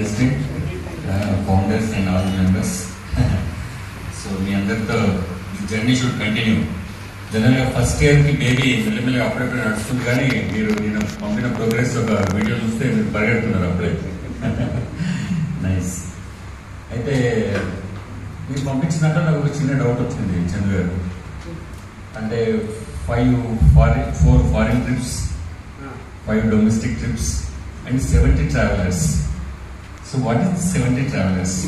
estate, uh, founders and all members. So మీ అందరితో journey should continue జనరల్గా first ఇయర్కి బేబీ మెల్లమెల్లగా అప్పుడప్పుడు నడుస్తుంది కానీ మీరు నేను పంపిన ప్రోగ్రెస్ ఒక వీడియో చూస్తే మీరు పరిగెడుతున్నారు అప్పుడే నైస్ అయితే మీరు పంపించినాక నాకు ఒక చిన్న డౌట్ వచ్చింది చంద్ర గారు అంటే five foreign four foreign trips five domestic trips and seventy travellers so what is seventy travellers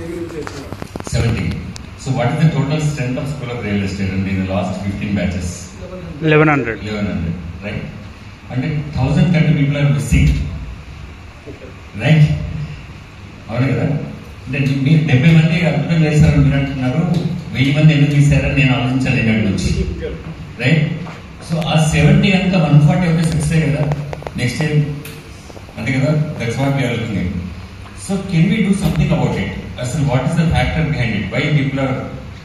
seventy so what is the total strength of school of real estate అండి in last fifteen batches eleven hundred eleven hundred right అంటే thousand thirty people are missing right అవును కదా అంటే మీరు డెబ్బై మంది అద్భుతం చేస్తారని మీరు అంటున్నారు వెయ్యి మంది ఎందుకు తీశారని నేను ఆలోచించాను ఇక్కడ నుంచి రైట్ సో ఆ సెవెంటీ అంతా వన్ ఫార్టీ ఒక సక్సెస్ కదా నెక్స్ట్ టైం అంతే కదా that's what we're looking so can we do something about it అసలు what is the factor behind it why people are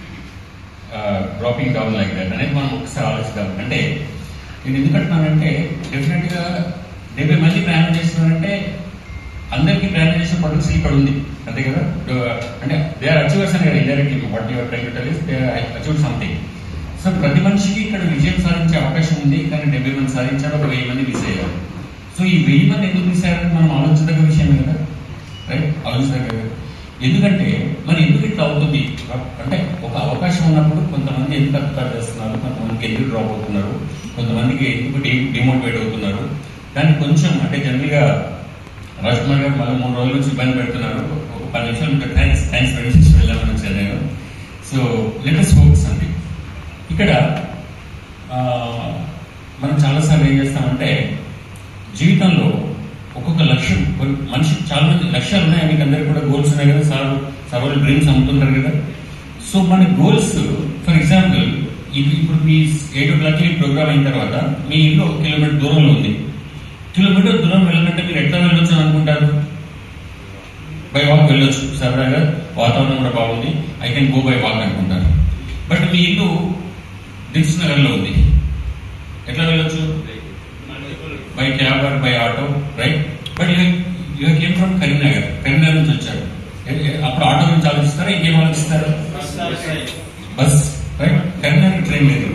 dropping down like that అనేది మనం ఒకసారి ఆలోచిద్దాం అంటే నేను ఎందుకంటున్నానంటే డెఫినెట్ గా డెబ్బై మంది ప్రయాణం చేస్తున్నారంటే అందరికీ ప్రయాణం చేసే పొటెన్షియల్ ఇక్కడ ఉంది అంతే కదా అంటే దే ఆర్ అచీవర్స్ అని కదా indirectly what your train to tell is they achieve something so ప్రతి మనిషికి ఇక్కడ విజయం సాధించే అవకాశం ఉంది కానీ డెబ్బై మంది సాధించారు ఒక వెయ్యి మంది మిస్ అయ్యారు సో ఈ వెయ్యి మంది ఎందుకు మిస్ అయ్యారని మనం ఆలోచించదగ్గ విషయమే కదా రైట్ ఆలోచించదగ్గ ఎందుకంటే మరి ఎందుకు ఇట్లా అవుతుంది అంటే ఒక అవకాశం ఉన్నప్పుడు కొంతమంది ఎందుకు అర్థాలు చేస్తున్నారు కొంతమందికి ఎందుకు డ్రాప్ అవుతున్నారు కొంతమందికి ఎందుకు డిమోటివేట్ అవుతున్నారు దాన్ని కొంచెం అంటే జనరల్గా రాజ్ కుమార్ గారు మళ్ళీ మూడు రోజుల నుంచి ఇబ్బంది పెడుతున్నారు ఒక పది నిమిషాలు ఇంకా థ్యాంక్స్ థ్యాంక్స్ ట్వంటీ సిక్స్ వెళ్ళామని వచ్చాను నేను సో లెటెస్ట్ ఫోకస్ అండి ఇక్కడ ఆ, మనం చాలాసార్లు ఏం చేస్తామంటే జీవితంలో ఒక్కొక్క లక్ష్యం కొన్ని- మనిషి చాలా మంది లక్ష్యాలు ఉన్నాయి మీకు అందరికి కూడా గోల్స్ ఉన్నాయి కదా సార్ సర్వల్ డ్రీమ్స్ అమ్ముతుంటారు కదా సో మన గోల్స్ ఫర్ ఎగ్జాంపుల్ ఇది ఇప్పుడు మీ ఎయిట్ ఓ క్లాక్ ప్రోగ్రామ్ అయిన తర్వాత మీ ఇల్లు ఒక కిలోమీటర్ దూరంలో ఉంది కిలోమీటర్ దూరం వెళ్ళాలంటే మీరు ఎట్లా వెళ్ళొచ్చు అని అనుకుంటారు బై వాక్ వెళ్ళొచ్చు సరదాగా వాతావరణం కూడా బాగుంది I can go by walk అనుకుంటారు బట్ మీ ఇల్లు దిల్స్ నగర్లో ఉంది ఎట్లా వెళ్ళొచ్చు by cab or by auto right but you came from Karimnagar Karimnagar నుంచి వచ్చారు ఎ- ఎ- అప్పుడు ఆటో గురించి ఆలోచిస్తారా ఇంకేం ఆలోచిస్తారు బస్ రైట్ కరీంనగర్ ట్రైన్ లేదు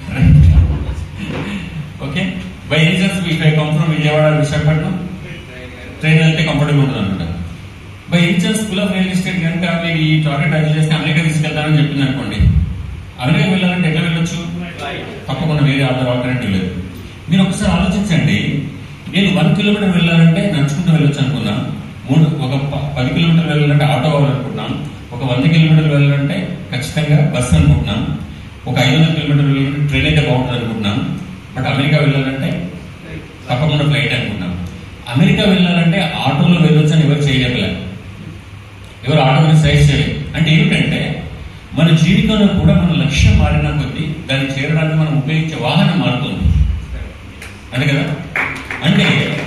okay by any chance if I come from Vijayawada Visakhapatnam train వెళ్తే కంఫర్టబుల్ ఉంటుంది అనమాట by any chance school of real estate కనుక మీరు ఈ టార్గెట్ అచీవ్ చేస్తే అమెరికా తీసుకెళ్తానని చెప్పింది అనుకోండి అమెరికా వెళ్ళాలంటే ఎట్లా వెళ్ళొచ్చు తప్పకుండా వేరే ఆధార్ ఆల్టర్నేటివ్ లేదు మీరు ఒకసారి ఆలోచించండి నేను వన్ కిలోమీటర్ వెళ్ళాలంటే నడుచుకుంటూ వెళ్ళొచ్చు అనుకున్నా మూడు ఒక ప- పది కిలోమీటర్లు వెళ్ళాలంటే ఆటో కావాలనుకుంటున్నాం ఒక వంద కిలోమీటర్లు వెళ్ళాలంటే ఖచ్చితంగా బస్సు అనుకుంటున్నాం ఒక ఐదు వందల కిలోమీటర్లు వెళ్ళాలంటే ట్రైన్ అయితే బాగుంటుంది అనుకుంటున్నాం బట్ అమెరికా వెళ్ళాలంటే తప్పకుండా ఫ్లైట్ అనుకున్నాం అమెరికా వెళ్ళాలంటే ఆటోలో వెళ్ళొచ్చు అని ఎవరు చేయలేకపోయారు ఎవరు ఆటో గురించి సజెస్ట్ చేయలేదు అంటే ఏమిటంటే మన జీవితంలో కూడా మన లక్ష్యం మారిన కొద్దీ దాన్ని చేరడానికి మనం ఉపయోగించే వాహనం మారుతుంది అంతే కదా అంటే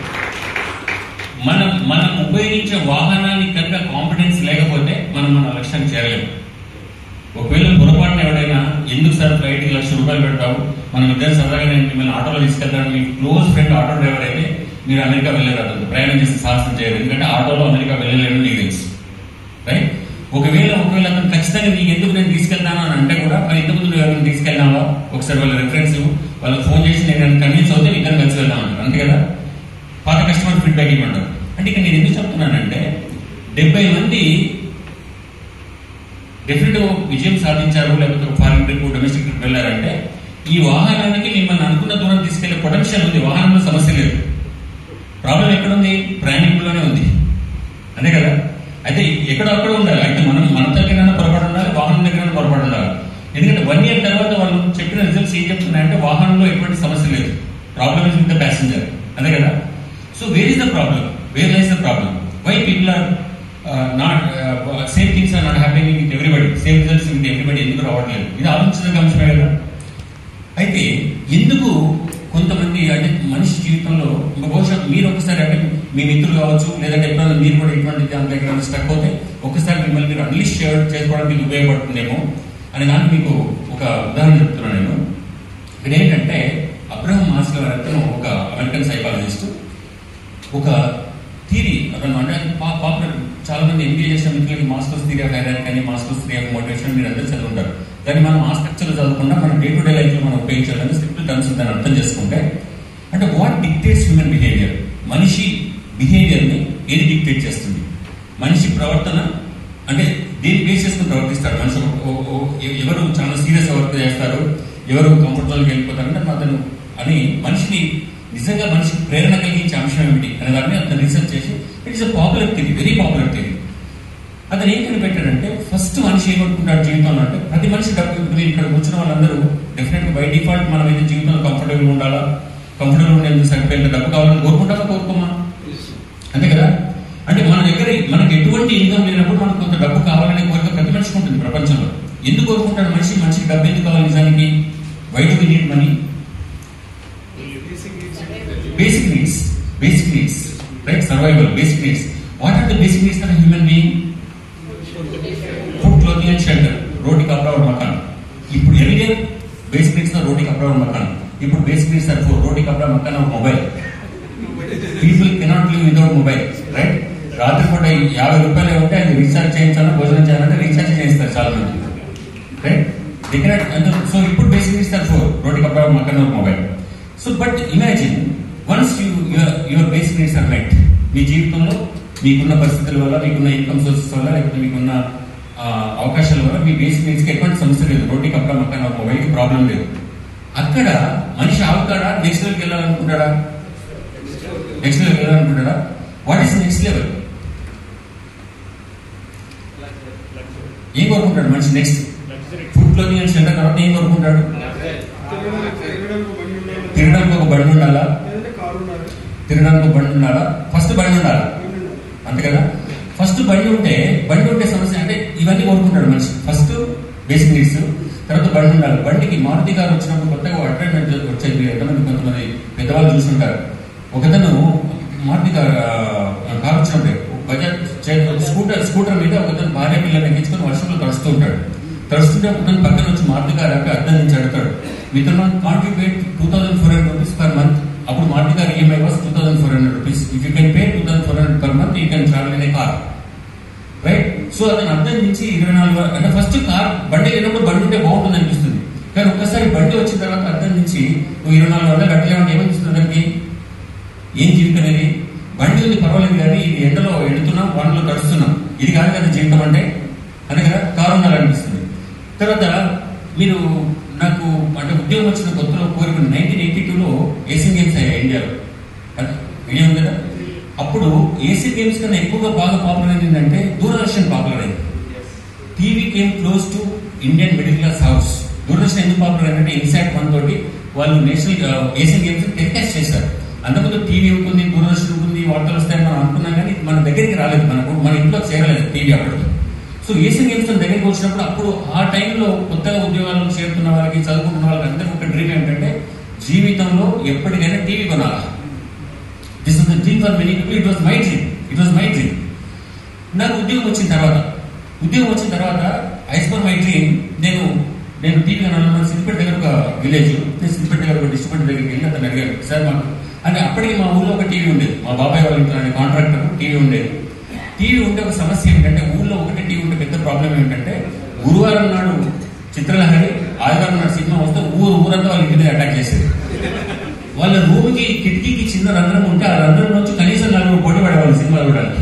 మనం మనం ఉపయోగించే వాహనానికి కనుక కాంపిటెన్స్ లేకపోతే మనం మన లక్ష్యాన్ని చేరలేము ఒకవేళ పొరపాటున ఎవడైనా ఎందుకు సార్ ఫ్లైట్కి లక్ష రూపాయలు పెడతావు మనం ఇద్దరు సరదాగా నేను మిమ్మల్ని ఆటోలో తీసుకెళ్తాను మీ క్లోజ్ ఫ్రెండ్ ఆటో డ్రైవర్ అయితే మీరు అమెరికా వెళ్ళలేరు అతను ప్రయాణం చేసి సాహసం చేయరు ఎందుకంటే ఆటోలో అమెరికా వెళ్ళలేరు నీకు తెలుసు రైట్ ఒకవేళ ఒకవేళ అతను ఖచ్చితంగా నీకు ఎందుకు నేను తీసుకెళ్తాను అని అంటే కూడా మరి ఇంతకుముందు నువ్వు ఎవరైనా తీసుకెళ్ళావా ఒకసారి వాళ్ళ రిఫరెన్స్ వాళ్ళకి ఫోన్ చేసి నేను కన్విన్స్ అవుతే ఇద్దరు కలిసి వెళ్దామంటారు అంతే కదా పాత కస్టమర్ ఫీడ్బ్యాక్ ఇవ్వమంటారు అంటే ఇక్కడ నేను ఎందుకు చెప్తున్నానంటే డెబ్బై మంది డెఫినెట్ విజయం సాధించారు లేకపోతే ఒక ఫారిన్ ట్రిప్ డొమెస్టిక్ ట్రిప్ వెళ్ళారంటే ఈ వాహనానికి మిమ్మల్ని అనుకున్న దూరం తీసుకెళ్లే పొటెన్షియల్ ఉంది వాహనంలో సమస్య లేదు ప్రాబ్లం ఎక్కడుంది ప్రయాణికుల్లోనే ఉంది అంతే కదా అయితే ఎక్కడో అక్కడ ఉండాలి అయితే మనం మన దగ్గర పొరపాటు ఉండాలి వాహనం దగ్గర పొరపాటు ఉండాలి ఎందుకంటే వన్ ఇయర్ తర్వాత వాళ్ళు చెప్పిన రిజల్ట్స్ ఏం చెప్తున్నాయంటే వాహనంలో ఎటువంటి సమస్య లేదు problem is with the passenger అంతే కదా so where is the problem where lies the problem why people are not same things are not happening with everybody same results with everybody ఎందుకు రావట్లేదు ఇది ఆలోచించదగ్గ అంశమే కదా అయితే ఎందుకు కొంతమంది అంటే మనిషి జీవితంలో బహుశా మీరు ఒకసారి అంటే మీ మిత్రులు కావచ్చు లేదంటే ఎప్పుడైనా మీరు కూడా ఇటువంటి దాని దగ్గర స్టక్ అవుతే ఒకసారి మిమ్మల్ని మీరు అన్లిస్ట్ చేసుకోవడానికి మీకు ఉపయోగపడుతుందేమో అని దానికి మీకు ఒక ఉదాహరణ చెప్తున్నాను నేను ఇక్కడ ఏంటంటే అబ్రహం మాస్టర్ అతను ఒక అమెరికన్ సైకాలజిస్ట్ ఒక థీరీ అతను అంటే పాపులర్ చాలా మంది ఎంబీఏ చేసిన మిత్రులకి మాస్టర్స్ థియరీ ఆఫ్ హైరాన్ కానీ మాస్టర్స్ థియరీ ఆఫ్ మోటివేషన్ మీరు అందరూ చదువుంటారు కానీ మనం ఆ స్ట్రక్చర్ చదవకుండా మనం డే టు డే లైఫ్ లో మనం ఉపయోగించాలని సింపుల్ టర్మ్స్ దాన్ని అర్థం చేసుకుంటే అంటే వాట్ డిక్టేట్స్ హ్యూమన్ బిహేవియర్ మనిషి బిహేవియర్ ని ఏది డిక్టేట్ చేస్తుంది మనిషి ప్రవర్తన అంటే దేని బేస్ చేసుకుని ప్రవర్తిస్తాడు మనిషి ఒక- ఓ- ఓ- ఎ- ఎవరు చాలా సీరియస్ వర్క్ చేస్తారు ఎవరు కంఫర్టబుల్గా వెళ్ళిపోతారు అంటే అతను అని మనిషిని నిజంగా మనిషికి ప్రేరణ కలిగించే అంశం ఏమిటి అనే దాని మీద అతను రీసెర్చ్ చేసి it is a popular thing very popular thing అతను ఏం కనిపెట్టాడంటే ఫస్ట్ మనిషి ఏమనుకుంటాడు జీవితంలో అంటే ప్రతి మనిషి డబ్బు ఇప్పుడు మీరు ఇక్కడ వచ్చిన వాళ్ళందరూ డెఫినెట్ బై డిఫాల్ట్ మనం అయితే జీవితంలో కంఫర్టబుల్ ఉండాలా కంఫర్టబుల్ ఉండేందుకు సరిపోయేంత డబ్బు కావాలని కోరుకుంటామా కోరుకోమా అంతే కదా అంటే మన దగ్గర మనకి ఎటువంటి ఇన్కమ్ లేనప్పుడు మనకు కొంత డబ్బు కావాలనే కోరిక ప్రతి మనిషికి ఉంటుంది ప్రపంచంలో ఎందుకు కోరుకుంటాడు మనిషి మనిషికి డబ్బు ఎందుకు కావాలి నిజానికి why do we need money basic needs basic needs right survival basic needs what are the basic needs of a human being food clothing and shelter roti kapda और मकान ఇప్పుడు earlier basic needs roti kapda और मकान ఇప్పుడు basic needs are four roti kapda makaan और mobile people cannot live without mobile right రాత్రి పూట ఈ యాభై రూపాయలు ఉంటే అది రీఛార్జ్ చేయించాలన్నా భోజనం చేయాలంటే రీఛార్జ్ చేయిస్తారు చాలా మంది రైట్ దే కెనాట్ సో ఇప్పుడు basic needs are four roti kapda makaan और mobile so but imagine once you your basic needs are met మీ జీవితంలో మీకున్న పరిస్థితుల వల్ల మీకున్న ఇన్కమ్ సోర్సెస్ వల్ల లేకపోతే మీకున్న ఆ, అవకాశాల వల్ల మీ బేసిక్ నీడ్స్కి ఎటువంటి సమస్య లేదు రోటీ కప్పడా మక్కన మొబైల్కి ప్రాబ్లం లేదు అక్కడ మనిషి ఆగుతాడా నెక్స్ట్ లెవెల్కి వెళ్ళాలనుకుంటాడా నెక్స్ట్ లెవెల్కి వెళ్ళాలనుకుంటాడా వాట్ ఈస్ నెక్స్ట్ లెవెల్ ఏం కోరుకుంటాడు మనిషి next food clothing and shelter తర్వాత ఏం కోరుకుంటాడు తినడానికి ఒక బండి ఉండాలా తినడానికి ఒక బండి ఉండాలా ఫస్ట్ బండి ఉండాలా అంతే కదా ఫస్ట్ బండి ఉంటే బండి ఉంటే సమస్య అంటే ఇవన్నీ కోరుకుంటాడు మనిషి ఫస్ట్ బేసిక్ నీడ్స్ తర్వాత బండి ఉండాలి బండికి మారుతి కారు వచ్చినప్పుడు కొత్తగా అట్రాక్ట్మెంట్ వచ్చేది మీరు ఎంతమంది కొంతమంది పెద్దవాళ్ళు చూస్తుంటారు ఒకతను మారుతి కారు ఆ, కారు వచ్చినప్పుడు బజాజ్ చే- స్కూటర్ స్కూటర్ మీద ఒకతను భార్య పిల్లల్ని ఎక్కించుకొని వర్షంలో తడుస్తూ ఉంటాడు తడుస్తుంటే ఒకతను పక్కన వచ్చి మారుతి కారు ఆపి అర్థం నుంచి అడుగుతాడు మీతో contribute two thousand four hundred rupees per month అప్పుడు Maruti car EMI was two thousand four hundred rupees if you can pay two thousand four hundred per month you can travel in a car right so అతను అర్థం నుంచి ఇరవై నాలుగు వరకు- అంటే first car బండి లేనప్పుడు బండి ఉంటే బాగుంటుంది అనిపిస్తుంది కానీ ఒక్కసారి బండి వచ్చిన తర్వాత అర్థం నుంచి నువ్వు ఇరవై నాలుగు వందలు కట్టలేమంటే ఏమనిపిస్తుంది అతనికి ఏం జీవితం అనేది బండి ఉంది పర్వాలేదు కానీ ఇది ఎండలో ఎండుతున్నాం వానలో తడుస్తున్నాం ఇది కాదు కదా జీవితం అంటే అదే కదా కారు ఉండాలనిపిస్తుంది తర్వాత మీరు నాకు అంటే ఉద్యోగం వచ్చిన కొత్తలో కోరిక నైన్టీన్ ఎయిటీ టూలో ఏషియన్ గేమ్స్ అయ్యాయి ఇండియాలో అంటే ఐడియా ఉంది కదా అప్పుడు ఏషియన్ గేమ్స్ కన్నా ఎక్కువగా బాగా పాపులర్ అయింది ఏంటంటే దూరదర్శన్ పాపులర్ అయింది TV came close to Indian middle class house Doordarshan ఎందుకు పాపులర్ అయిందంటే ఇన్సాట్ వన్ తోటి వాళ్ళు నేషనల్ ఏషియన్ గేమ్స్ టెలికాస్ట్ చేశారు అంతకుముందు టీవీ ఉంటుంది దూరదర్శన్ ఉంటుంది వార్తలు వస్తాయని మనం అనుకున్నాం కానీ మన దగ్గరికి రాలేదు మనకు మన ఇంట్లో చేరలేదు టీవీ అప్పటికి సో ఏషియన్ గేమ్స్ మన దగ్గరికి వచ్చినప్పుడు అప్పుడు ఆ టైంలో కొత్తగా ఉద్యోగాలకు చేరుతున్న వాళ్ళకి చదువుకుంటున్న వాళ్ళకి అందరికీ ఒక డ్రీమ్ ఏంటంటే జీవితంలో ఎప్పటికైనా టీవీ కొనాలి this is the dream for many people it was my dream it was my dream నాకు ఉద్యోగం వచ్చిన తర్వాత ఉద్యోగం వచ్చిన తర్వాత ఐస్ ఫర్ మై డ్రీమ్ నేను నేను టీవీ కొనాలన్న సిద్దిపేట దగ్గర ఒక విలేజ్ నేను సిద్దిపేట దగ్గర ఒక డిస్ట్రిబ్యూటర్ దగ్గరికి వెళ్ళి అతను అడిగాడు సార్ మాకు అంటే అప్పటికి మా ఊళ్ళో ఒక టీవీ ఉండేది మా బాబాయ్ వాళ్ళ ఇంట్లో కాంట్రాక్టర్ టీవీ ఉండేది టీవీ ఉంటే ఒక సమస్య ఏంటంటే ఊళ్ళో ఒకటే టీవీ ఉంటే పెద్ద ప్రాబ్లం ఏంటంటే గురువారం నాడు చిత్రలహరి ఆదివారం నాడు సినిమా వస్తే ఊరు ఊరంతా వాళ్ళ ఇంటి మీద అటాక్ చేసేది వాళ్ళ రూమ్ కి కిటికీకి చిన్న రంధ్రం ఉంటే ఆ రంధ్రం నుంచి కనీసం నలుగురు పోటీ పడేవాళ్ళు సినిమా చూడడానికి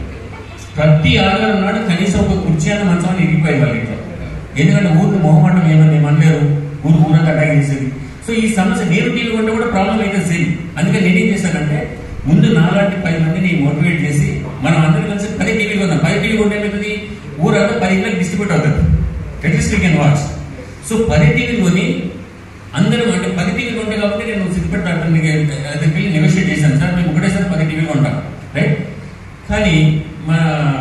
ప్రతి ఆదివారం నాడు కనీసం ఒక కుర్చీ అన్న మంచం ఇరిగిపోయే వాళ్ళ ఇంట్లో ఎందుకంటే ఊరికి మొహమాటం ఏమని ఏమనలేరు ఊరు ఊరంతా అటాక్ చేసేది సో ఈ సమస్య నేను టీవీ కొంటే కూడా ప్రాబ్లం అయితే సేమ్ అందుకని నేనేం చేశానంటే ముందు నాలాంటి పది మందిని మోటివేట్ చేసి మనం అందరం కలిసి పది టీవీ కొందాం పది టీవీ కొంటే ఏమవుతుంది ఊరంతా పది ఇళ్ళకి డిస్ట్రిబ్యూట్ అవుతుంది అట్లీస్ట్ కెన్ వాచ్ సో పది టీవీ కొని అందరూ అంటే పది టీవీలు కొంటే కాబట్టి నేను సిద్దిపేట డాక్టర్ని దగ్గరికి వెళ్ళి నెగోషియేట్ చేశాను సార్ మేము ఒకటేసారి పది టీవీలు కొంటాం రైట్ కానీ మన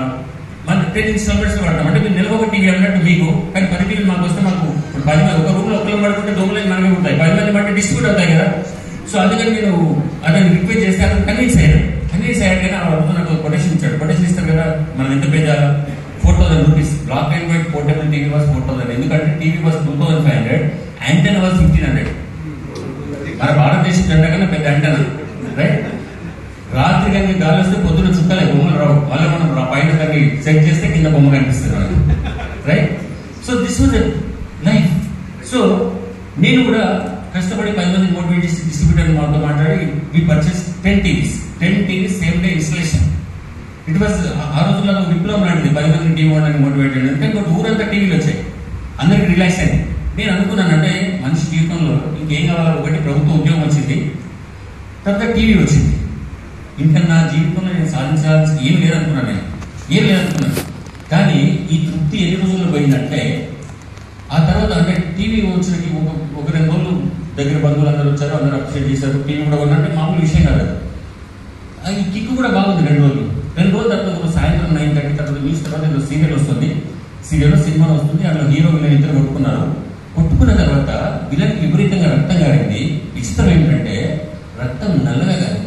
మన టెన్ ఇన్స్టాల్మెంట్స్ వాడతాం అంటే మీరు నెలకు ఒక టీవీ అన్నట్టు మీకు కానీ పది టీవీలు మాకు వస్తే మాకు ఇప్పుడు పది మంది ఒక రూమ్ లో ఒకరు పడుకుంటే దొంగలు మనమే ఉంటాయి పది మంది బట్టి డిస్ట్రిబ్యూట్ అవుతాయి కదా సో అందుకని నేను అతన్ని రిక్వెస్ట్ చేస్తే అతను కన్విన్స్ అయ్యాడు కన్విన్స్ అయ్యాడు కానీ ఆ వరకు నాకు కొటేషన్ ఇచ్చాడు కొటేషన్ ఇస్తారు కదా మనం ఎంత పే చేయాలి four thousand rupees black and white portable TV was four thousand ఎందుకంటే TV was two thousand five hundred antenna was fifteen hundred మన భారతదేశం జెండా కన్నా పెద్ద యాంటెనా రైట్ రాత్రి కనుక గాలి వస్తే పొద్దున చుక్కలే బొమ్మలు రావు మళ్ళీ మనం రా- పైన దాన్ని సెట్ చేస్తే కింద బొమ్మ కనిపిస్తుంది మనకి right so this was life so నేను కూడా కష్టపడి పది మంది మోటివేట్ చేసి డిస్ట్రిబ్యూటర్ మాతో మాట్లాడి we purchase ten TVs ten TVs same day installation it was ఆ రోజుల్లో ఒక విప్లవం లాంటిది పది మంది టీవీ వాళ్ళని మోటివేట్ చేయడం అంటే ఇంకోటి ఊరంతా టీవీలు వచ్చాయి అందరికి రిలాక్స్ అయింది నేను అనుకున్నాను అంటే మనిషి జీవితంలో ఇంకేం కావాలో ఒకటి ప్రభుత్వ ఉద్యోగం వచ్చింది తర్వాత టీవీ వచ్చింది ఇంకా నా జీవితంలో నేను సాధించాల్సి ఏం లేదనుకున్నాను నేను ఏం లేదనుకున్నాను కానీ ఈ తృప్తి ఎన్ని రోజుల్లో పోయిందంటే ఆ తర్వాత అంటే టీవీ వచ్చినకి ఒక ఒక రెండు రోజులు దగ్గర బంధువులు అందరూ వచ్చారు అందరూ అప్రిషియేట్ చేశారు టీవీ కూడా కొన్నంటే మామూలు విషయం కాదు అది. ఆ ఈ కిక్ కూడా బాగుంది రెండు రోజులు రెండు రోజుల తర్వాత ఒక సాయంత్రం నైన్ థర్టీ తర్వాత న్యూస్ తర్వాత ఏదో సీరియల్ వస్తుంది సీరియల్ సినిమా వస్తుంది అందులో హీరో విలన్ ఇద్దరు కొట్టుకున్నారు కొట్టుకున్న తర్వాత విలన్ విపరీతంగా రక్తం గారింది విచిత్రం ఏంటంటే రక్తం నల్లగా గారింది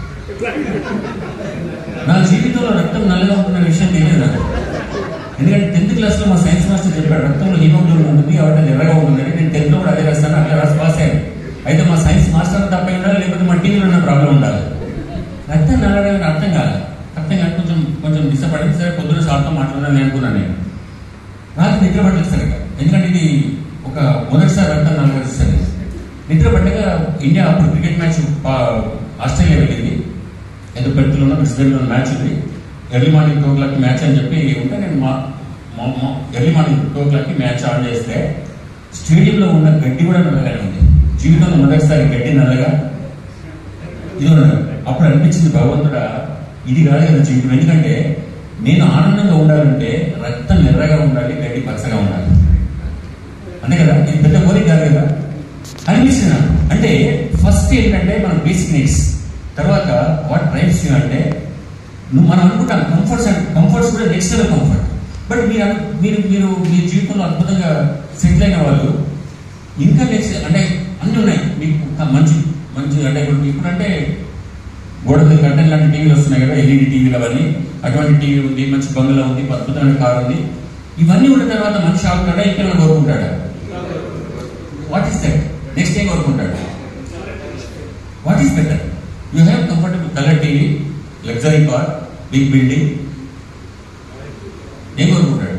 నా జీవితంలో రక్తం నల్లగా ఉంటున్న విషయం తెలియదు నాకు ఎందుకంటే టెన్త్ క్లాస్ లో మా సైన్స్ మాస్టర్ చెప్పాడు రక్తంలో హీమోగ్లోబిన్ ఉంటుంది కాబట్టి అది ఎర్రగా ఉంటుందని నేను టెన్త్ లో కూడా అదే రాస్తాను అట్లా రాసి పాస్ అయ్యాను అయితే మా సైన్స్ మాస్టర్ తప్పై ఉండాలి లేకపోతే మా టీవీలో ఉన్న ప్రాబ్లం ఉండాలి రక్తం నల్లడానికి అర్థం కాదు అర్థం కాదు కొంచెం కొంచెం డిసప్పాయింట్ సరే పొద్దున సార్తో మాట్లాడాలని అనుకున్నాను నేను రాత్రి నిద్ర పట్టలేదు సరిగ్గా ఎందుకంటే ఇది ఒక మొదటిసారి రక్తం నల్లగా సరే నిద్ర పట్టగా ఇండియా అప్పుడు క్రికెట్ మ్యాచ్ ఆస్ట్రేలియా వెళ్ళింది ఏదో పెడుతులో ఉన్న బ్రిస్బెన్లో మ్యాచ్ ఉంది early morning two o'clock match అని చెప్పి ఉంటే నేను మా ఎర్లీ మార్నింగ్ టూ క్లాక్కి మ్యాచ్ ఆన్ చేస్తే స్టేడియంలో ఉన్న గడ్డి కూడా నల్లగానే ఉంది జీవితంలో మొదటిసారి గడ్డి నల్లగా ఇది ఉన్నది. అప్పుడు అనిపించింది భగవంతుడా ఇది కాదు కదా జీవితం ఎందుకంటే నేను ఆనందంగా ఉండాలంటే రక్తం ఎర్రగా ఉండాలి గడ్డి పచ్చగా ఉండాలి అంతే కదా ఇది పెద్ద కోరిక కాదు కదా అనిపించింది నాకు అంటే ఫస్ట్ ఏంటంటే మన బేసిక్ నీడ్స్ తర్వాత వాట్ డ్రైవ్స్ యూ అంటే నువ్వు మనం అనుకుంటాం కంఫర్ట్స్ అంటే కంఫర్ట్స్ కూడా నెక్స్ట్ లెవెల్ కంఫర్ట్ బట్ మీరు అను- మీరు మీరు మీ జీవితంలో అద్భుతంగా సెటిల్ అయిన వాళ్ళు ఇంకా నెక్స్ట్ అంటే అన్ని ఉన్నాయి మీకు ఒక మంచి మంచి అంటే ఇప్పుడు ఇప్పుడు అంటే గోడ మీద కట్టెలు లాంటి టీవీలు వస్తున్నాయి కదా ఎల్ఈడి టీవీలు అవన్నీ అటువంటి టీవీ ఉంది మంచి బంగ్లా ఉంది అద్భుతమైన కారు ఉంది ఇవన్నీ ఉన్న తర్వాత మనిషి ఆగుతాడా ఇంకేమైనా కోరుకుంటాడా వాట్ ఈస్ దట్ నెక్స్ట్ ఏం కోరుకుంటాడు what is better you have comfortable colour TV luxury car big building ఏం కోరుకుంటాడు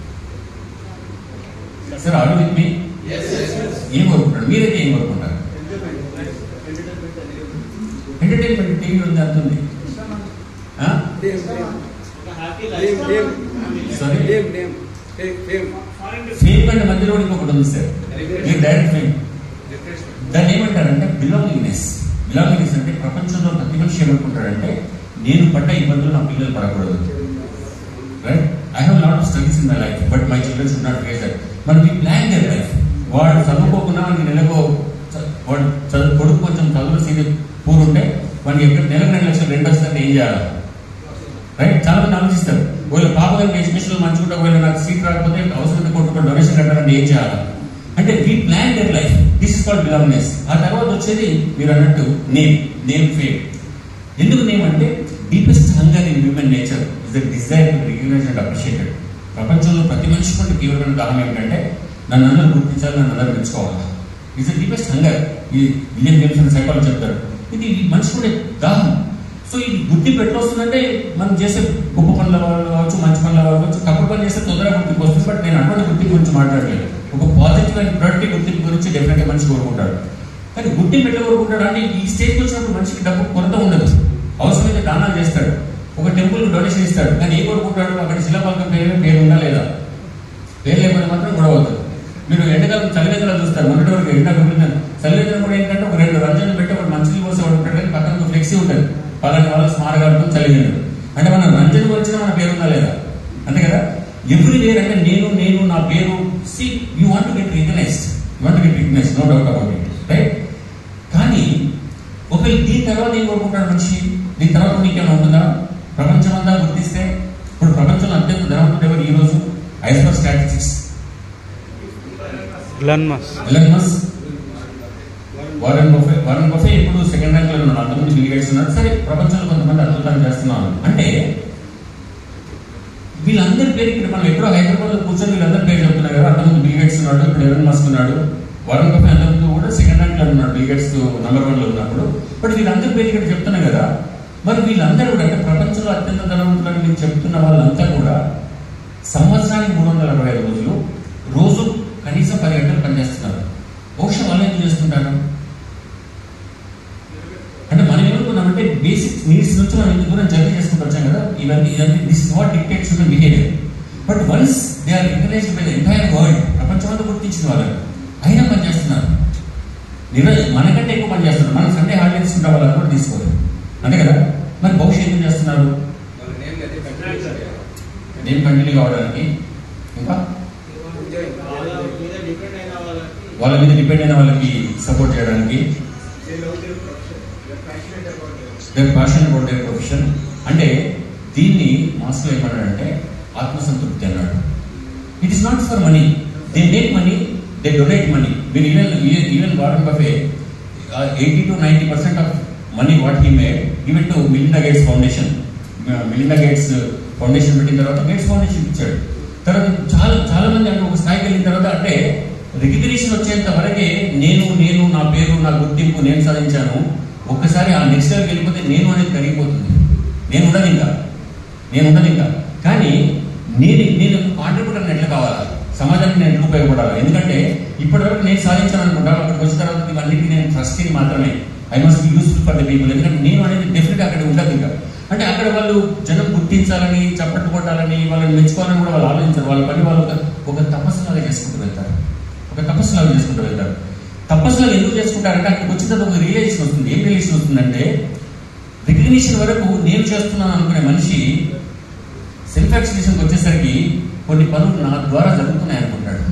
సార్ ఆడు విత్ మీ ఏం కోరుకుంటాడు మీరైతే ఏం కోరుకుంటారు ఎంటర్టైన్మెంట్ టీవీ ఉంది అంత ఉంది సారీ ఫేమ్ కంటే మధ్యలో కూడా ఇంకొకటి ఉంది సార్ మీరు డైరెక్ట్ ఫేమ్ దాన్ని ఏమంటారంటే బిలాంగింగ్నెస్ బిలాంగింగ్నెస్ అంటే ప్రపంచంలో ప్రతి మనిషి ఏమనుకుంటాడంటే నేను పడ్డ ఇబ్బందులు నా పిల్లలు పడకూడదు right I have lot of studies in my life but my children should not face that మనం ఈ ప్లాన్ దర్ లైఫ్ వాడు చదువుకోకుండా వాడికి నెలకు చ- వాడు చదువు కొడుకు కొంచెం చదువు సీని పూర్ ఉంటే వాడికి ఎక్కడ నెలకు రెండు లక్షలు రెండు వస్తుందంటే ఏం చేయాలి రైట్ చాలా మంది ఆలోచిస్తారు ఒకవేళ పాప గారికి ఎడ్యుకేషన్ మంచిగా ఉంటే ఒకవేళ నాకు సీట్ రాకపోతే అవసరం కొట్టుకుని డొనేషన్ కట్టాలంటే ఏం చేయాలి అంటే we plan their life this is called belongingness ఆ తర్వాత వచ్చేది మీరు అన్నట్టు నేమ్ నేమ్ ఫేమ్ ఎందుకు నేమ్ అంటే deepest hunger in human nature is the desire to recognise and appreciated ప్రపంచంలో ప్రతి మనిషి కూడా తీవ్రమైన దాహం ఏంటంటే నన్ను అందరూ గుర్తించాలి నన్ను అందరూ మెచ్చుకోవాలి ఇస్ ద డీపెస్ట్ హంగర్ ఈ విలియం జేమ్స్ అని సైకాలజీ చెప్తారు ఇది మనిషి కూడా దాహం సో ఇది గుర్తింపు ఎట్లా వస్తుందంటే మనం చేసే గొప్ప పనుల వాళ్ళు కావచ్చు మంచి పనుల వాళ్ళు కావచ్చు తప్పుడు పని చేస్తే తొందరగా గుర్తింపు వస్తుంది బట్ నేను అటువంటి గుర్తింపు గురించి మాట్లాడలేదు ఒక పాజిటివ్ అండ్ ప్రొడక్టివ్ గుర్తింపు గురించి డెఫినెట్గా మనిషి కోరుకుంటాడు కానీ గుర్తింపు ఎట్లా కోరుకుంటాడు అంటే ఈ స్టేజ్కి వచ్చినప్పుడు మనిషికి డబ్బు కొరత ఉండదు అవసరమైతే దానాలు చేస్తాడు ఒక టెంపుల్ డొనేషన్ ఇస్తాడు కానీ ఏం కోరుకుంటాడు అక్కడ శిలాపలకం పేరు పేరు ఉందా లేదా పేరు లేకపోతే మాత్రం గొడవ అవుతుంది మీరు ఎండకాలం చలివేదన చూస్తారు మొన్నటి వరకు ఎండ కుదిరినాను చలివేదన కూడా ఏంటంటే ఒక రెండు రంజన్లు పెట్టి ఒక మంచి పోసే వాడు ఉంటాడు కానీ పక్కన ఒక ఫ్లెక్సీ ఉంటుంది పలాని వాళ్ళ స్మారకార్థం చలివేదన అంటే మన రంజన్ వచ్చిన మన పేరు ఉందా లేదా అంతే కదా ఎవ్రీ వేర్ అంటే నేను నేను నా పేరు see you want to get recognised you want get recognise no doubt about it right కానీ ఒకవేళ దీని తర్వాత ఏం కోరుకుంటాడు మనిషి దీని తర్వాత మీకేమైనా ఉంటుందా ప్రపంచం అంతా గుర్తిస్తే ఇప్పుడు ప్రపంచంలో అత్యంత ధనవంతుడు ఎవరు ఈ రోజు ఐస్బర్ statistics Elon Musk Elon Musk Warren Buffett Warren Buffett ఇప్పుడు సెకండ్ ర్యాంక్ లో ఉన్నాడు అంతకుముందు బిల్ గేట్స్ ఉన్నాడు సరే ప్రపంచంలో కొంతమంది అద్భుతాలు చేస్తున్నాను అంటే వీళ్ళందరి పేరు ఇక్కడ మనం ఎక్కడో హైదరాబాద్ లో కూర్చొని వీళ్ళందరి పేరు చెప్తున్నారు కదా అంతకుముందు బిల్ గేట్స్ ఉన్నాడు ఇప్పుడు ఎలన్ మస్క్ ఉన్నాడు వారన్ బఫే అంతకుముందు కూడా సెకండ్ ర్యాంక్ లో ఉన్నాడు బిల్ గేట్స్ నంబర్ వన్ లో ఉన్నప్పుడు బట్ వీళ్ళందరి పేరు ఇక్కడ చెప్తున్నాం కదా మరి వీళ్ళందరూ కూడా అంటే ప్రపంచంలో అత్యంత ధనవంతులని మీరు చెప్తున్న వాళ్ళంతా కూడా సంవత్సరానికి మూడు వందల అరవై ఐదు రోజులు రోజు కనీసం పది గంటలు పనిచేస్తున్నారు బహుశా వాళ్ళు ఎందుకు చేస్తుంటారు అంటే మనం ఏమనుకున్నామంటే బేసిక్ నీడ్స్ నుంచి మనం ఇంత దూరం జర్నీ చేసుకుంటూ వచ్చాం కదా ఇవన్నీ ఇవన్నీ this what dictates human behaviour but once they are recognised by the entire world ప్రపంచమంతా గుర్తించిన వాళ్ళు అయినా పని చేస్తున్నారు నిర మనకంటే ఎక్కువ పని చేస్తున్నారు మనం సండే హాలిడే తీసుకుంటే వాళ్ళని కూడా తీసుకోలేదు అంతే కదా మరి బహుశా ఎందుకు చేస్తున్నారు వాళ్ళ నేమ్ అది కంటిన్యూ చేయాలి నేను కంటిన్యూ కావడానికి ఇంకా వాళ్ళ మీద డిపెండ్ అయిన వాళ్ళకి వాళ్ళ మీద డిపెండ్ అయిన వాళ్ళకి సపోర్ట్ చేయడానికి they love their profession. They're passionate about it. Their passion about their profession అంటే దీన్ని మాస్టర్ ఏమన్నాడంటే ఆత్మసంతృప్తి అన్నాడు it is not for money they make money they donate money మీరు even even Warren Buffett eighty to ninety percent of money what he made given to Melinda Gates foundation Melinda Gates foundation పెట్టిన తర్వాత gates foundation ఇచ్చాడు తర్వాత చాలా చాలా మంది అంటే ఒక స్థాయికి వెళ్ళిన తర్వాత అంటే రికగ్నిషన్ వచ్చేంత వరకే నేను నేను నా పేరు నా గుర్తింపు నేను సాధించాను ఒక్కసారి ఆ నెక్స్ట్ లెవెల్కి వెళ్ళిపోతే నేను అనేది కరిగిపోతుంది నేను ఉండను ఇంకా నేను ఉండను ఇంకా కానీ నేను నేను కాంట్రిబ్యూటర్ ఎట్లా కావాలా సమాజానికి నేను ఎట్లా ఉపయోగపడాలి ఎందుకంటే ఇప్పటివరకు నేను సాధించాను అనుకుంటాను అక్కడికి వచ్చిన తర్వాత ఇవన్నిటికీ నేను ట్రస్టీని మాత్రమే I must be useful for the people ఎందుకంటే నేను అనేది డెఫినెట్ అక్కడ ఉండదు ఇంకా అంటే అక్కడ వాళ్ళు జనం గుర్తించాలని చప్పట్లు కొట్టాలని వాళ్ళని మెచ్చుకోవాలని కూడా వాళ్ళు ఆలోచించారు వాళ్ళ పని వాళ్ళు ఒక ఒక తపస్సులాగా చేసుకుంటూ వెళ్తారు ఒక తపస్సులాగా చేసుకుంటూ వెళ్తారు తపస్సులాగా ఎందుకు చేసుకుంటారంటే అక్కడికి వచ్చిన తర్వాత ఒక రియలైజేషన్ వస్తుంది ఏం రియలైజేషన్ వస్తుందంటే రికగ్నిషన్ వరకు నేను చేస్తున్నాను అనుకునే మనిషి సెల్ఫ్ ఎక్స్ప్రెషన్కి వచ్చేసరికి కొన్ని పనులు నా ద్వారా జరుగుతున్నాయి అనుకుంటాడు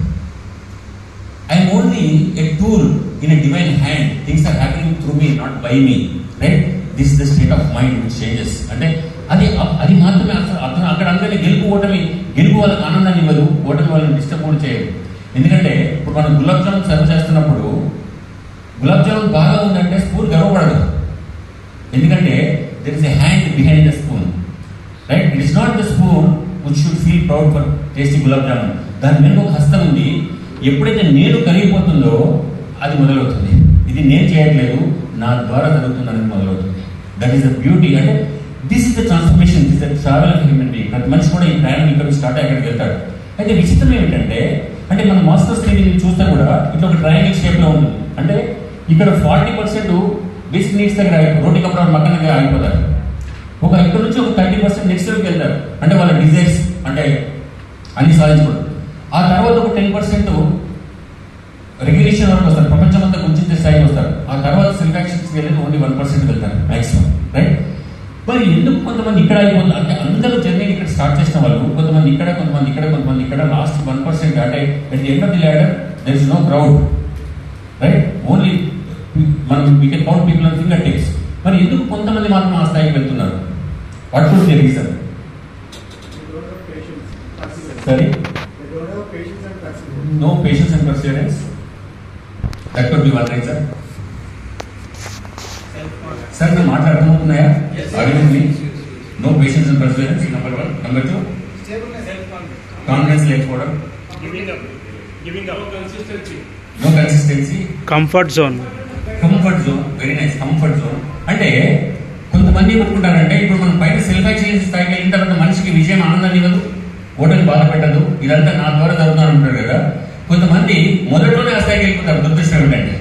I'm only a tool in a divine hand things are happening through me not by me right this the state of mind which changes అంటే అది అది మాత్రమే అసలు అతను అక్కడ అందరినీ గెలుపు ఓటమి గెలుపు వాళ్ళకి ఆనందాన్ని ఇవ్వదు ఓటమి వాళ్ళని డిస్టర్బ్ కూడా చేయదు ఎందుకంటే ఇప్పుడు మనం గులాబ్ జామున్ సర్వ్ చేస్తున్నప్పుడు గులాబ్ జామున్ బాగా ఉందంటే స్పూన్ గర్వపడదు ఎందుకంటే there is a hand behind the spoon right it is not the spoon which should feel proud for tasty gulab jamun దాని మీద ఒక హస్తం ఉంది ఎప్పుడైతే నేను కరిగిపోతుందో అది మొదలవుతుంది ఇది నేను చేయట్లేదు నా ద్వారా జరుగుతుంది అనేది మొదలవుతుంది దట్ ఈస్ ద బ్యూటీ అంటే this is the transformation this the travel of human being ప్రతి మనిషి కూడా ఈ ప్రయాణం ఇక్కడ స్టార్ట్ అక్కడికి వెళ్తాడు అయితే విచిత్రం ఏమిటంటే అంటే మన మాస్టర్స్ టీవీ చూస్తే కూడా ఇట్లా ఒక ట్రయాంగిల్ షేప్ లో ఉంటుంది అంటే ఇక్కడ ఫార్టీ పర్సెంట్ బేసిక్ నీడ్స్ దగ్గర రోటీ కప్పడం మక్కన దగ్గర ఆగిపోతారు ఒక ఇక్కడ నుంచి ఒక థర్టీ పర్సెంట్ నెక్స్ట్ లెవెల్కి వెళ్తారు అంటే వాళ్ళ డిజైర్స్ అంటే అన్ని సాధించుకోవడం ఆ తర్వాత ఒక టెన్ పర్సెంట్ రెగ్యులేషన్ వరకు వస్తారు ప్రపంచం అంతా గుర్తించే స్థాయికి వస్తారు ఆ తర్వాత సెలెక్షన్స్కి వెళ్ళి ఓన్లీ వన్ పర్సెంట్ వెళ్తారు మాక్సిమం రైట్ మరి ఎందుకు కొంతమంది ఇక్కడ అయిపోతుంది అంటే అందరూ జర్నీ ఇక్కడ స్టార్ట్ చేసిన వాళ్ళు కొంతమంది ఇక్కడ కొంతమంది ఇక్కడ కొంతమంది ఇక్కడ లాస్ట్ వన్ పర్సెంట్ అంటే at the end of the ladder there is no crowd right only మనం we can count people and finger tips మరి ఎందుకు కొంతమంది మాత్రం ఆ స్థాయికి వెళ్తున్నారు what could the reason They don't have patience. perseverance. సరే They don't have patience and perseverance. No patience and perseverance that could be one reason Self-confidence. Sir నా మాట అర్థమవుతున్నాయా Yes. అడిగింది no patience and perseverance number one number two Stable self-confidence. Confidence లేకపోవడం giving up giving up consistency no consistency comfort zone comfort zone very nice comfort zone అంటే కొంతమంది ఏమనుకుంటారంటే ఇప్పుడు మనం బయట సెల్ఫ్ ఎక్సలెన్స్ స్థాయికి వెళ్ళిన తర్వాత మనిషికి విజయం ఆనందాన్ని ఇవ్వదు ఓటమి బాధ పెట్టదు ఇదంతా నా ద్వారా జరుగుతుంది అంటారు కదా కొంతమంది మొదట్లోనే ఆ స్థాయికి వెళ్ళిపోతారు దురదృష్టం ఏంటంటే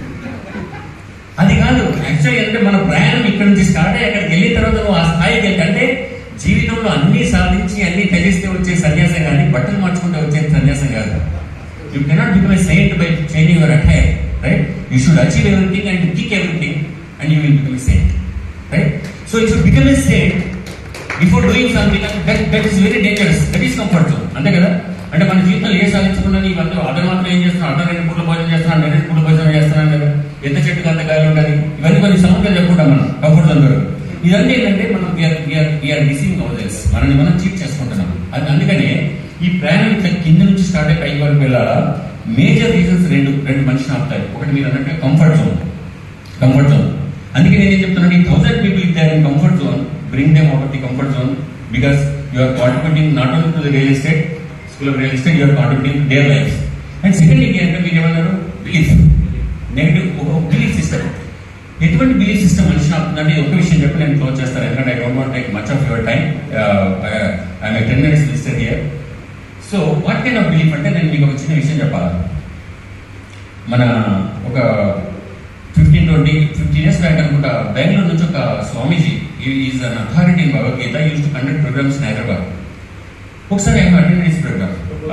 అది కాదు యాక్చువల్లీ అంటే మన ప్రయాణం ఇక్కడ నుంచి స్టార్ట్ అయ్యి అక్కడికి వెళ్ళిన తర్వాత నువ్వు ఆ స్థాయికి వెళ్తే అంటే జీవితంలో అన్ని సాధించి అన్ని త్యజిస్తే వచ్చే సన్యాసం కానీ బట్టలు మార్చుకుంటే వచ్చే సన్యాసం కాదు you cannot become a saint by changing your attire right you should achieve everything and kick everything and you will become a saint right so you should become a saint before doing something that that is very dangerous that is comfort zone అంతే కదా అంటే మన జీవితంలో ఏ సాధించుకున్నా ఇవన్నీ అతను మాత్రం ఏం చేస్తున్నాడు అతను రెండు పూట భోజనం చేస్తున్నాడు నేను రెండు పూట భోజనం చేస్తున్నాను కదా ఎంత చెట్టుకు అంత గాలి ఉంటుంది ఇవన్నీ కొన్ని సమస్యలు చెప్పుకుంటాం మనం కంఫర్ట్ జోన్ ద్వారా ఇదంతా ఏంటంటే మనం వీఆర్ మిసింగ్ అవర్స్ మనల్ని మనం చీట్ చేసుకుంటున్నాం అది అందుకనే ఈ ప్రయాణం ఇట్లా కింద నుంచి స్టార్ట్ అయ్యి పైకి వరకు వెళ్ళాలా మేజర్ రీజన్స్ రెండు రెండు మనిషిని ఆపుతాయి ఒకటి మీరు అన్నట్టు కంఫర్ట్ జోన్ కంఫర్ట్ జోన్ అందుకే నేను ఏం చెప్తున్నాను ఈ thousand people if they in comfort zone bring them out the comfort zone because you are contributing not only to the real estate school of real estate you're contributing their life and second ఏంటంటే మీరు ఏమన్నారు belief negative ఒక belief system ఎటువంటి belief system మనిషి ఆపుతుందంటే ఒక విషయం చెప్పి నేను క్లోజ్ చేస్తాను ఎందుకంటే I don't want take much of your time I ten minutes listed here so what kind of belief అంటే నేను మీకు ఒక చిన్న విషయం చెప్పాలి మన ఒక fifteen twenty fifteen years back అనుకుంటా బెంగళూరు నుంచి ఒక swamiji is an authority in Bhagavad Gita used to conduct programs in Hyderabad ఒకసారి ఆయన అటెండ్ చేసి ప్రోగ్రామ్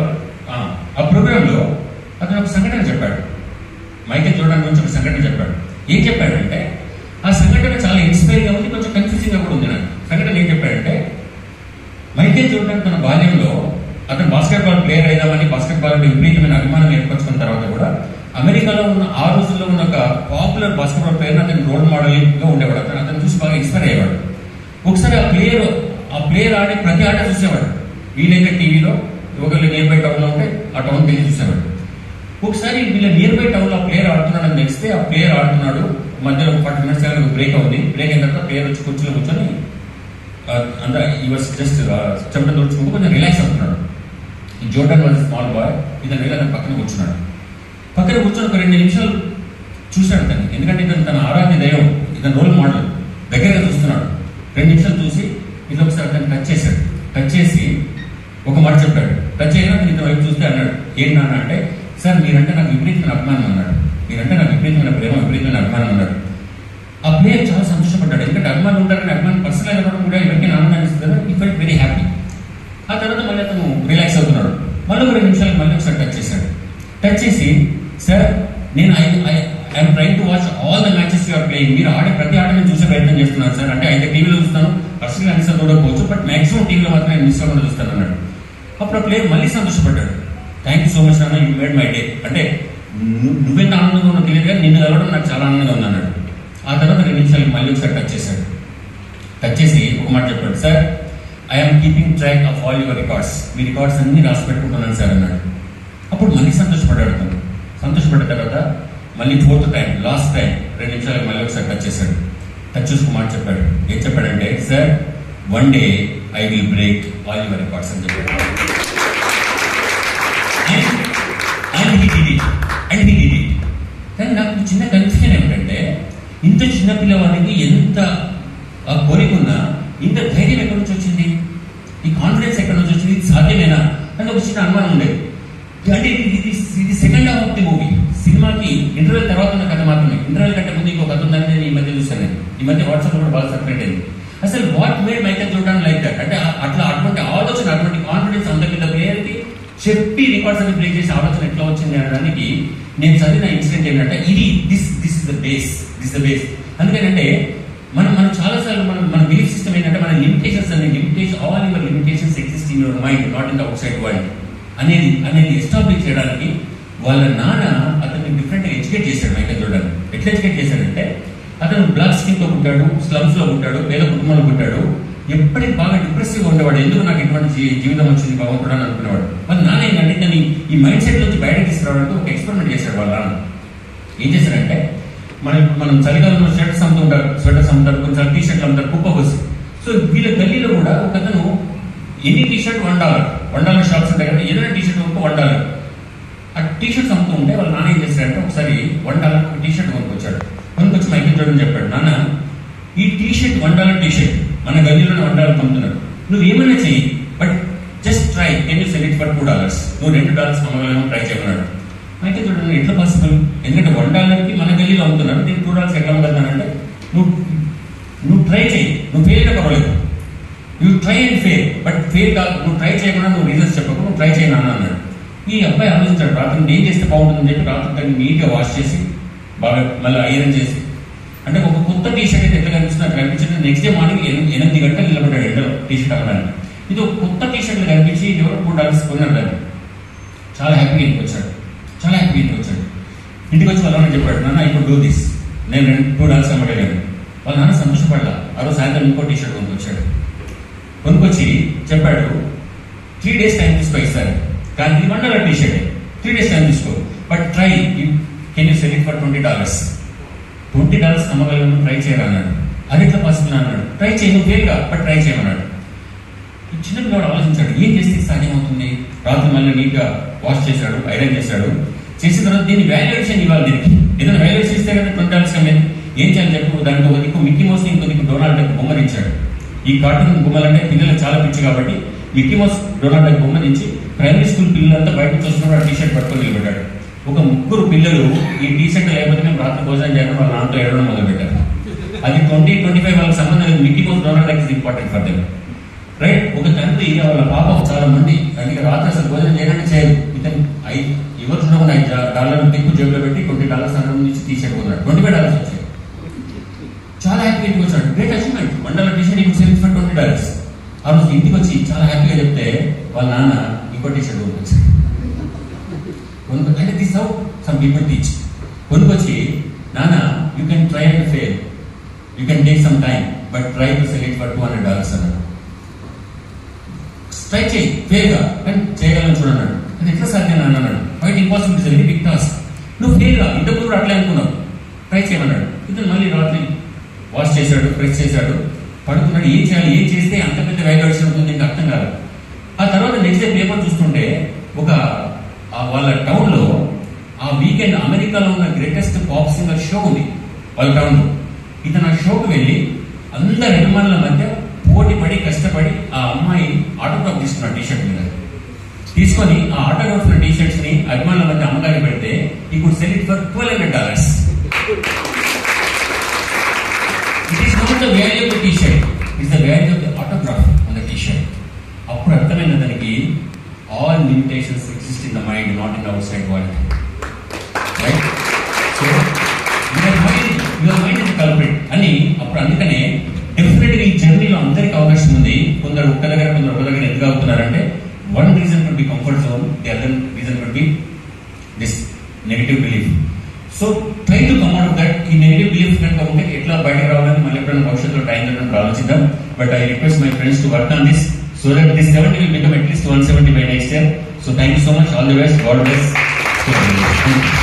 ఆ ప్రోగ్రామ్ లో అతను ఒక సంఘటన చెప్పాడు మైకేల్ జోర్డాన్ గురించి ఒక సంఘటన చెప్పాడు ఏం చెప్పాడంటే ఆ సంఘటన చాలా ఇన్స్పైరింగ్ గా ఉంది కొంచెం కన్ఫ్యూజింగ్ గా కూడా ఉంది నాకు సంఘటన ఏం చెప్పాడంటే మైకేల్ జోర్డాన్ తన బాల్యంలో అతను బాస్కెట్ బాల్ ప్లేయర్ అయిదామని బాస్కెట్ బాల్ విపరీతమైన అభిమానం ఏర్పరచుకున్న తర్వాత కూడా అమెరికాలో ఉన్న ఆ రోజుల్లో ఉన్న ఒక పాపులర్ బాస్కెట్ బాల్ ప్లేయర్ అతను రోల్ మోడల్ గా ఉండేవాడు అతను అతను చూసి బాగా ఇన్స్పైర్ అయ్యేవాడు ఒకసారి ఆ ప్లేయర్ ఆ ప్లేయర్ ఆడే ప్రతి ఆట చూసేవాడు వీలైతే టీవీలో ఒకళ్ళు నియర్ బై టౌన్ లో ఉంటే ఆ టౌన్ వెళ్ళి చూసేవాడు ఒకసారి వీళ్ళ నియర్ బై టౌన్ లో ఆ ప్లేయర్ ఆడుతున్నాడు అని తెలిస్తే ఆ ప్లేయర్ ఆడుతున్నాడు మధ్యలో ఫార్టీ మినిట్స్ బ్రేక్ అవుతుంది బ్రేక్ అయిన తర్వాత ప్లేయర్ వచ్చి కుర్చీలో కూర్చొని అంతా ఈ వాస్ జస్ట్ చెమట దొరుకుతుంటే కొంచెం రిలాక్స్ అవుతున్నాడు ఈ జోర్డన్ వాజ్ స్మాల్ బాయ్ ఇతను వెళ్ళి అతను పక్కన కూర్చున్నాడు పక్కన కూర్చొని ఒక రెండు నిమిషాలు చూశాడు తను ఎందుకంటే ఇతను తన ఆరాధ్య దైవం ఇతను రోల్ మోడల్ దగ్గరగా చూస్తున్నాడు రెండు నిమిషాలు చూసి ఇది ఒకసారి అతను టచ్ చేశాడు టచ్ చేసి ఒక మాట చెప్పాడు టచ్ అయినా అతను ఇతను వైపు చూస్తే అన్నాడు ఏంటి నాన్న అంటే సార్ మీరంటే నాకు విపరీతమైన అభిమానం అన్నాడు మీరంటే నాకు విపరీతమైన ప్రేమ విపరీతమైన అభిమానం అన్నాడు ఆ ప్లేయర్ చాలా సంతోషపడ్డాడు ఎందుకంటే అభిమానులు ఉంటారని అభిమానం పర్సనల్ అవ్వడం కూడా ఎవరికైనా ఆనందాన్ని ఇస్తుంది కదా ఈ ఫెల్ట్ వెరీ హ్యాపీ ఆ తర్వాత మళ్ళీ అతను రిలాక్స్ అవుతున్నాడు మళ్ళీ ఒక రెండు నిమిషాలు మళ్ళీ ఒకసారి టచ్ చేశాడు టచ్ చేసి సార్ నేను I I'm trying to watch all the matches you're playing మీరు ఆడే ప్రతి ఆట నేను చూసే ప్రయత్నం చేస్తున్నాను సార్ అంటే అయితే టీవీలో చూస్తాను పర్సనల్ అన్సర్ చూడకపోవచ్చు బట్ మాక్సిమం టీవీలో మాత్రం నేను మిస్ అవ్వకుండా చూస్తాను అన్నాడు అప్పుడు ఆ ప్లేయర్ మళ్ళీ సంతోషపడ్డాడు థ్యాంక్ యూ సో మచ్ అన్న యూ మేడ్ మై డే అంటే ను- నువ్వెంత ఆనందంగా ఉన్నావు తెలియదు కానీ నిన్ను కలవడం నాకు చాలా ఆనందంగా ఉంది అన్నాడు ఆ తర్వాత రెండు నిమిషాలకి మళ్ళీ ఒకసారి టచ్ చేశాడు టచ్ చేసి ఒక మాట చెప్పాడు sir I'm keeping track of all your records మీ రికార్డ్స్ అన్ని రాసి పెట్టుకుంటున్నాను సార్ అన్నాడు అప్పుడు మళ్ళీ సంతోషపడ్డాడు అతను సంతోషపడ్డ తర్వాత మళ్ళీ ఫోర్త్ టైం లాస్ట్ టైం రెండు నిమిషాలకు మళ్ళీ ఒకసారి టచ్ చేశాడు టచ్ చూసుకు మాట చెప్పాడు ఏం చెప్పాడంటే sir one day I will break all your records అని చెప్పాడు and he did it and he did it కానీ నాకు చిన్న కన్ఫ్యూజన్ ఏమిటంటే ఇంత చిన్న పిల్లవాడికి ఎంత ఆ కోరిక ఉన్నా ఇంత ధైర్యం ఎక్కడి నుంచి వచ్చింది ఈ కాన్ఫిడెన్స్ ఎక్కడి నుంచి వచ్చింది ఇది సాధ్యమేనా అని ఒక చిన్న అనుమానం ఉండేది అంటే ఇది ఇది ఇది second half of the movie సినిమాకి ఇంటర్వెల్ తర్వాత ఉన్న కథ మాత్రమే ఇంటర్వెల్ కంటే ముందు ఇంకో కథ ఉందని నేను ఈ మధ్య చూశాను నేను. ఈ మధ్య వాట్సాప్ కూడా బాగా సపరేట్ అయింది అసలు వాట్ మేడ్ మైకల్ చూడడానికి లైక్ దట్ అంటే ఆ- అట్లా అటువంటి ఆలోచన అటువంటి కాన్ఫిడెన్స్ అందరి ప్లేయర్ కి చెప్పి రికార్డ్స్ అన్ని ప్లే చేసే ఆలోచన ఎట్లా వచ్చింది అనడానికి నేను చదివిన ఇన్సిడెంట్ ఏంటంటే ఇది this this the base this the base అందుకనంటే మనం మనం చాలా సార్లు మనం మన బిలీఫ్ సిస్టమ్ ఏంటంటే మన లిమిటేషన్స్ అనే limitation all your limitations exist in your mind not in the outside world అనేది అనేది ఎస్టాబ్లిష్ చేయడానికి వాళ్ళ నాన్న అతన్ని డిఫరెంట్ ఎడ్యుకేట్ చేశాడు మైకల్ జోర్డన్ ఎట్లా ఎడ్యుకేట్ చేశాడంటే అతను బ్లాక్ స్కిన్ తో పుట్టాడు స్లమ్స్ లో పుట్టాడు పేద కుటుంబంలో పుట్టాడు ఎప్పటికి బాగా డిప్రెసివ్ గా ఉండేవాడు ఎందుకు నాకు ఇటువంటి జీ- జీవితం వచ్చింది భగవంతుడు అని అనుకునేవాడు మరి నాన్న ఏంటంటే దాన్ని ఈ మైండ్ సెట్ నుంచి బయటకు తీసుకురావడానికి ఒక ఎక్స్పెరిమెంట్ చేశాడు వాళ్ళ నాన్న ఏం చేశారంటే మనం మనం చలికాలంలో షర్ట్స్ అమ్ముతుంటారు స్వెటర్స్ అమ్ముతారు కొంచెం టీ షర్ట్లు అమ్ముతారు కుప్ప బస్సు సో వీళ్ళ గల్లీలో కూడా ఒక అతను ఎన్ని T shirt one dollar one dollar shops ఉంటాయి కదా ఏదైనా టీ షర్ట్ కొనుక్కో వన్ డాలర్ ఆ టీ షర్ట్స్ అమ్ముతూ ఉంటే వాళ్ళ నాన్న ఏం చేశాడంటే ఒకసారి వన్ డాలర్ టీ షర్ట్ కొనుక్కొచ్చాడు కొనుక్కొచ్చి మైకిల్ చూడని చెప్పాడు నాన్న ఈ T shirt one dollar T shirt మన గల్లీలోనే వన్ డాలర్ అమ్ముతున్నారు నువ్వు ఏమైనా చెయ్యి but just try can you sell it for two dollars నువ్వు రెండు డాలర్స్ అమ్మగలను ట్రై చేయమన్నాడు అయితే చూడండి ఎట్లా పాసిబుల్ ఎందుకంటే వన్ డాలర్కి మన గల్లీలో అమ్ముతున్నారు నేను టూ డాలర్స్ ఎట్లా అమ్మగలుగుతానంటే నువ్వు నువ్వు ట్రై చేయి నువ్వు ఫెయిల్ అయితే పర్వాలేదు you try and fail but fail కాదు నువ్వు ట్రై చేయకుండా నువ్వు రీజన్స్ చెప్పకు నువ్వు ట్రై చేయను అన్న అన్నాడు ఈ అబ్బాయి ఆలోచించాడు రాత్రి నేను ఏం చేస్తే బాగుంటుందని చెప్పి రాత్రి దాన్ని నీట్గా వాష్ చేసి బాగా మళ్ళీ ఐరన్ చేసి అంటే ఒక కొత్త టీ షర్ట్ అయితే ఎట్లా కనిపిస్తుంది అట్లా కనిపించింది నెక్స్ట్ డే మార్నింగ్ ఎనిమిది ఎనిమిది గంటలు నిలబడ్డాడు ఎండలో టీ షర్ట్ అవ్వడానికి ఇది ఒక కొత్త టీ షర్ట్లు కనిపించి ఎవరో టూ డాలర్స్ కొన్నారు దాన్ని చాలా హ్యాపీగా ఇంటికి వచ్చాడు చాలా హ్యాపీగా ఇంటికి వచ్చాడు ఇంటికి వచ్చి వాళ్ళ నాన్న చెప్పాడు నాన్న ఇప్పుడు డూ దిస్ నేను రెండు టూ డాలర్స్ అమ్మగలిగాను వాళ్ళ నాన్న సంతోషపడలా ఆ రోజు సాయంత్రం ఇంకో టీ షర్ట్ కొనుక్కొచ్చాడు కొనుక్కొచ్చి చెప్పాడు త్రీ డేస్ టైం తీసుకో ఇస్తారు కానీ ఇది one dollar T shirt three days time తీసుకో but try can you sell it for twenty dollars twenty dollars అమ్మగలను ట్రై చేయరా అన్నాడు అది ఎట్లా పాసిబుల్ అన్నాడు ట్రై చేయి నువ్వు ఫెయిల్గా బట్ ట్రై చేయమన్నాడు ఈ చిన్న పిల్లవాడు ఆలోచించాడు ఏం చేస్తే ఇది సాధ్యమవుతుంది రాత్రి మళ్ళీ నీట్గా వాష్ చేశాడు ఐరన్ చేశాడు చేసిన తర్వాత దీన్ని వాల్యుయేషన్ ఇవ్వాలి దీనికి ఏదైనా వాల్యుయేషన్ ఇస్తే కదా ట్వంటీ డాలర్స్ కమ్మేది ఏం చేయాలి చెప్పు దానికి ఒక దిక్కు మిక్కీ మౌస్ ఇంకో దిక్కు డొనాల్డ్ డక్ బొమ్మని ఇచ్చాడు ఈ కార్టూన్ బొమ్మలంటే పిల్లలకు చాలా పిచ్చి కాబట్టి మిక్కీ మౌస్ డొనాల్డ్ డక్ బొమ్మని ఇచ్చి ప్రైమరీ స్కూల్ పిల్లలంతా బయట చూస్తున్నారు ఆ టీ షర్ట్ పట్టుకొని నిలబెట్టాడు ఒక ముగ్గురు పిల్లలు ఈ టీ షర్ట్ లేకపోతే మేము రాత్రి భోజనం చేయడం వాళ్ళ నాన్నతో ఏడవడం మొదలు పెట్టారు అది ట్వంటీ ట్వంటీ ఫైవ్ వాళ్ళకి సంబంధం లేదు Mickey Mouse Donald Duck is important for them right ఒక తండ్రి వాళ్ళ పాపం చాలా మంది అంటే రాత్రి అసలు భోజనం చేయడానికి చేయదు ఇతను ఐదు ఎవరు చూడకుండా ఐదు డాలర్ టిప్పు జేబులో పెట్టి ట్వంటీ డాలర్స్ అన్న నుంచి టీ షర్ట్ కొన్నాడు ట్వంటీ ఫైవ్ డాలర్స్ వచ్చాయి చాలా హ్యాపీగా ఇంటికి వచ్చాడు గ్రేట్ అచీవ్మెంట్ మండల టీ షర్ట్ ఇప్పుడు సేల్స్ ఫర్ ట్వంటీ డాలర్స్ ఆ రోజు ఇంటికి వచ్చి చాలా హ్యాపీగా చెప్తే వాళ్ళ నాన్న ఇంకో టీ షర్ట్ కొనుక్కొచ్చాడు కొనుక్కు అంటే this how some people teach కొనుక్కొచ్చి నాన్న you can try and fail you can take some time but try to sell it for two hundred dollars అన్నాడు ట్రై చేయి ఫెయిల్గా కానీ చేయగలను చూడన్నాడు అది ఎట్లా సాధ్యం అని అన్నాడు బయట impossible is very big task నువ్వు ఫెయిల్గా ఇంతకు ముందు అట్లే అనుకున్నావు ట్రై చేయమన్నాడు ఇతను మళ్ళీ రాత్రి వాష్ చేశాడు ఫ్రెష్ చేశాడు పడుకున్నాడు ఏం చేయాలి ఏం చేస్తే అంత పెద్ద వాల్యుయేషన్ ఉంటుంది ఇంకా అర్థం కాదు ఆ తర్వాత నెక్స్ట్ డే పేపర్ చూస్తుంటే ఒక ఆ వాళ్ళ టౌన్ లో ఆ వీకెండ్ అమెరికాలో ఉన్న గ్రేటెస్ట్ పాప్ సింగర్ షో ఉంది వాళ్ళ టౌన్ లో ఇతను ఆ షోకి వెళ్ళి అందరి అభిమానుల మధ్య పోటీ పడి కష్టపడి ఆ అమ్మాయి ఆటోగ్రాఫ్ తీసుకున్నాడు టీ షర్ట్ మీద తీసుకొని ఆ ఆటోగ్రాఫ్ టీ షర్ట్స్ ని అభిమానుల మధ్య అమ్మగారికి పెడితే ఇప్పుడు sell it for twelve hundred dollars it is not the value of the T shirt it's the value of the autograph on the T shirt అప్పుడు అర్థమైన దానికి all limitations exist in the mind not in outside world right so your mind your mind is culprit అని అప్పుడు అందుకనే definite గా ఈ జర్నీలో అందరికి అవకాశం ఉంది కొందరు ఒక్క దగ్గర కొందరు ఒక దగ్గర ఎందుకు అవుతున్నారంటే one reason could be comfort zone the other reason could be this negative belief so try to come out that ఈ నెగిటివ్ బిలీఫ్ కనుక ఉంటే ఎట్లా బయటకు రావాలని మళ్ళీ ఎప్పుడైనా భవిష్యత్తులో టైం దొరికినప్పుడు ఆలోచిద్దాం but I request my friends to work on this so that this seventy will become at least one seventy by next year so thank you so much all the best God bless